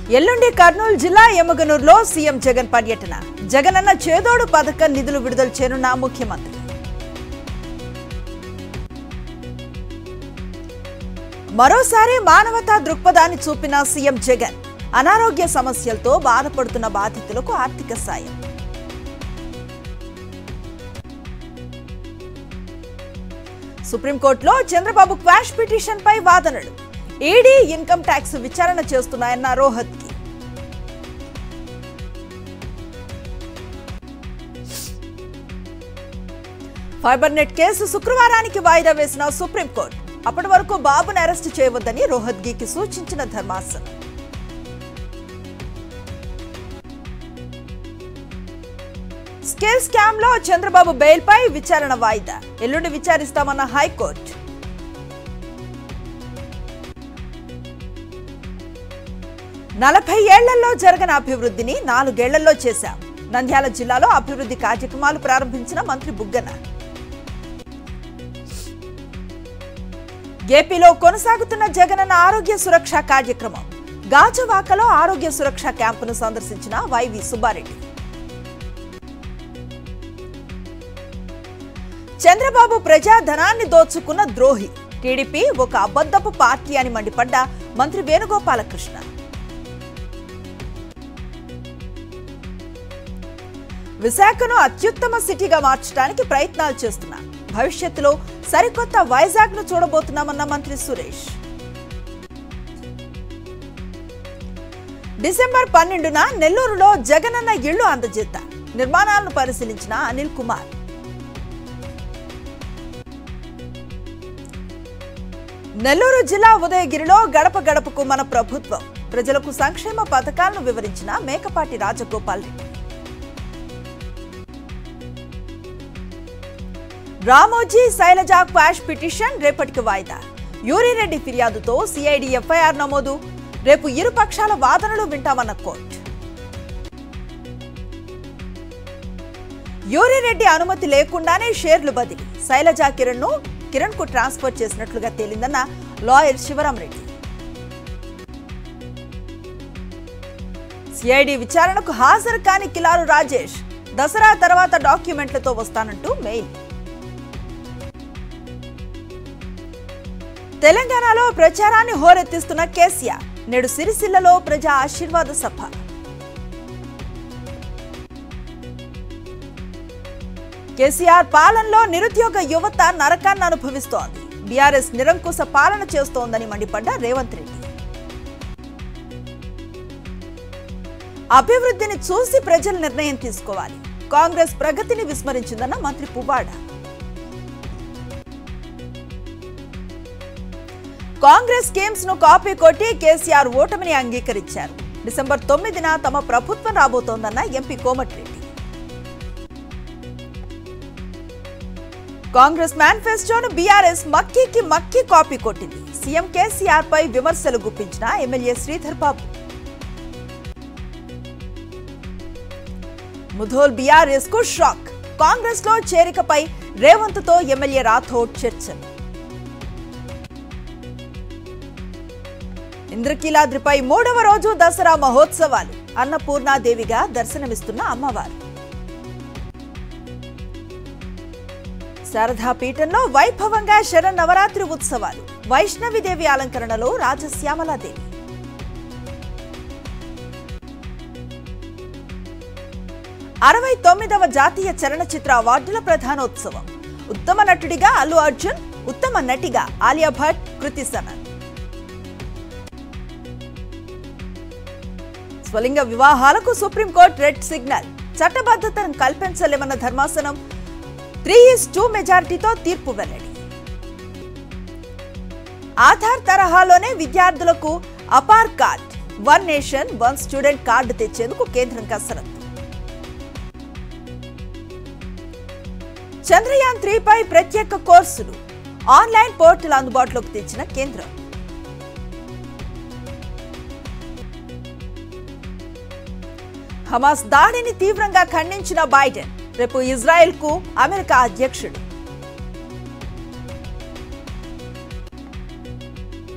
ఎల్లుండి కర్నూలు జిల్లా ఎమ్మగనూరులో సీఎం జగన్ పర్యటన జగనన్న చేదోడు పథకం నిధులు విడుదల చేయనున్న ముఖ్యమంత్రి మరోసారి మానవతా దృక్పథాన్ని చూపిన సీఎం జగన్ అనారోగ్య సమస్యలతో బాధపడుతున్న బాధితులకు ఆర్థిక సాయం సుప్రీంకోర్టులో చంద్రబాబు క్వాష్ పిటిషన్ పై వాదనలు ఈడీ ఇన్కమ్ ట్యాక్స్ విచారణ చేస్తున్నాయన్న రోహత్కి ఫైబర్ నెట్ కేసు శుక్రవారానికి వాయిదా వేసిన సుప్రీంకోర్టు అప్పటి వరకు బాబును అరెస్టు చేయవద్దని రోహత్గీకి సూచించిన ధర్మాసనం స్కేల్ స్కామ్ లో చంద్రబాబు బెయిల్ పై విచారణ వాయిదా ఎల్లుండి విచారిస్తామన్న హైకోర్టు నలభై ఏళ్లలో జరగని అభివృద్ధిని నాలుగేళ్లలో చేశాం నంద్యాల జిల్లాలో అభివృద్ధి కార్యక్రమాలు ప్రారంభించిన మంత్రి బుగ్గన ఏపీలో కొనసాగుతున్న జగనన్న ఆరోగ్య సురక్ష కార్యక్రమం గాజువాకలో ఆరోగ్య సురక్ష క్యాంపును సందర్శించిన వైవి సుబ్బారెడ్డి చంద్రబాబు ప్రజాధనాన్ని దోచుకున్న ద్రోహి టీడీపీ ఒక అబద్ధపు పార్టీ అని మండిపడ్డ మంత్రి వేణుగోపాలకృష్ణ విశాఖను అత్యుత్తమ సిటీగా మార్చడానికి ప్రయత్నాలు చేస్తున్నా భవిష్యత్తులో సరికొత్త వైజాగ్ ను చూడబోతున్నామన్న మంత్రి సురేష్ డిసెంబర్ పన్నెండున నెల్లూరులో జగనన్న ఇళ్లు అందజేత నిర్మాణాలను పరిశీలించిన అనిల్ కుమార్ నెల్లూరు జిల్లా ఉదయగిరిలో గడప గడపకు మన ప్రభుత్వం ప్రజలకు సంక్షేమ పథకాలను వివరించిన మేకపాటి రాజగోపాల్ రెడ్డి రామోజీ శైలజ క్వాష్ పిటిషన్ రేపటికి వాయిదా యూరిరెడ్డి ఫిర్యాదుతో సిఐడి ఎఫ్ఐఆర్ నమోదు రేపు ఇరు పక్షాల వాదనలు వింటామన్న కోర్టు యూరిరెడ్డి అనుమతి లేకుండానే షేర్లు బదిలీ శైలజ కిరణ్ ను కిరణ్ కు ట్రాన్స్ఫర్ చేసినట్లుగా తేలిందన్న లాయర్ శివరాం రెడ్డి సిఐడి విచారణకు హాజరు కాని కిలారు రాజేష్ దసరా తర్వాత డాక్యుమెంట్లతో వస్తానంటూ మెయిల్ తెలంగాణలో ప్రచారాన్ని హోరెత్తిస్తున్న కేసీఆర్ నేడు సిరిసిల్లలో ప్రజా ఆశీర్వాద సభ కేసీఆర్ పాలనలో నిరుద్యోగ యువత నరకాన్ని అనుభవిస్తోంది బీఆర్ఎస్ నిరంకుశ పాలన చేస్తోందని మండిపడ్డ రేవంత్ రెడ్డి అభివృద్ధిని చూసి ప్రజలు నిర్ణయం తీసుకోవాలి కాంగ్రెస్ ప్రగతిని విస్మరించిందన్న మంత్రి పువ్వాడ కాంగ్రెస్ స్కీమ్స్ ను కాపీ కొట్టి కేసీఆర్ ఓటమిని అంగీకరించారు డిసెంబర్ తొమ్మిదిన తమ ప్రభుత్వం రాబోతోందన్న ఎంపీ కోమటిరెడ్డి కాంగ్రెస్ మేనిఫెస్టోను బీఆర్ఎస్ మక్కీకి మక్కీ కాపీ కొట్టింది సీఎం కేసీఆర్ పై విమర్శలు గుప్పించిన ఎమ్మెల్యే శ్రీధర్ బాబు ముధోల్ బీఆర్ఎస్ కు షాక్ కాంగ్రెస్ లో చేరికపై రేవంత్ తో ఎమ్మెల్యే రాథోడ్ చర్చలు ఇంద్రకీలాద్రిపై మూడవ రోజు దసరా మహోత్సవాలు అన్నపూర్ణాదేవిగా దర్శనమిస్తున్న అమ్మవారు శారదా పీఠంలో వైభవంగా శరన్నవరాత్రి ఉత్సవాలు వైష్ణవిదేవి అలంకరణలో రాజశ్యామలాదేవి అరవై తొమ్మిదవ జాతీయ చలనచిత్ర అవార్డుల ప్రధానోత్సవం ఉత్తమ నటుడిగా అల్లు అర్జున్ ఉత్తమ నటిగా ఆలియా భట్ కృతి సనన్ స్వలింగ వివాహాలకు సుప్రీంకోర్టు రెడ్ సిగ్నల్ చట్టబద్ధతను కల్పించలేమన్న ధర్మాసనం త్రీ ఈస్ టూ మెజారిటీతో తీర్పు వెల్లడి ఆధార్ తరహాలోనే విద్యార్థులకు APAAR card one nation one student card తెచ్చేందుకు కేంద్రం కసరత్తు చంద్రయాన్ త్రీపై ప్రత్యేక కోర్సులు ఆన్లైన్ పోర్టల్ అందుబాటులోకి తెచ్చిన కేంద్రం హమాస్ దాడిని తీవ్రంగా ఖండించిన బైడెన్ రేపు ఇజ్రాయెల్ కు అమెరికా అధ్యక్షుడు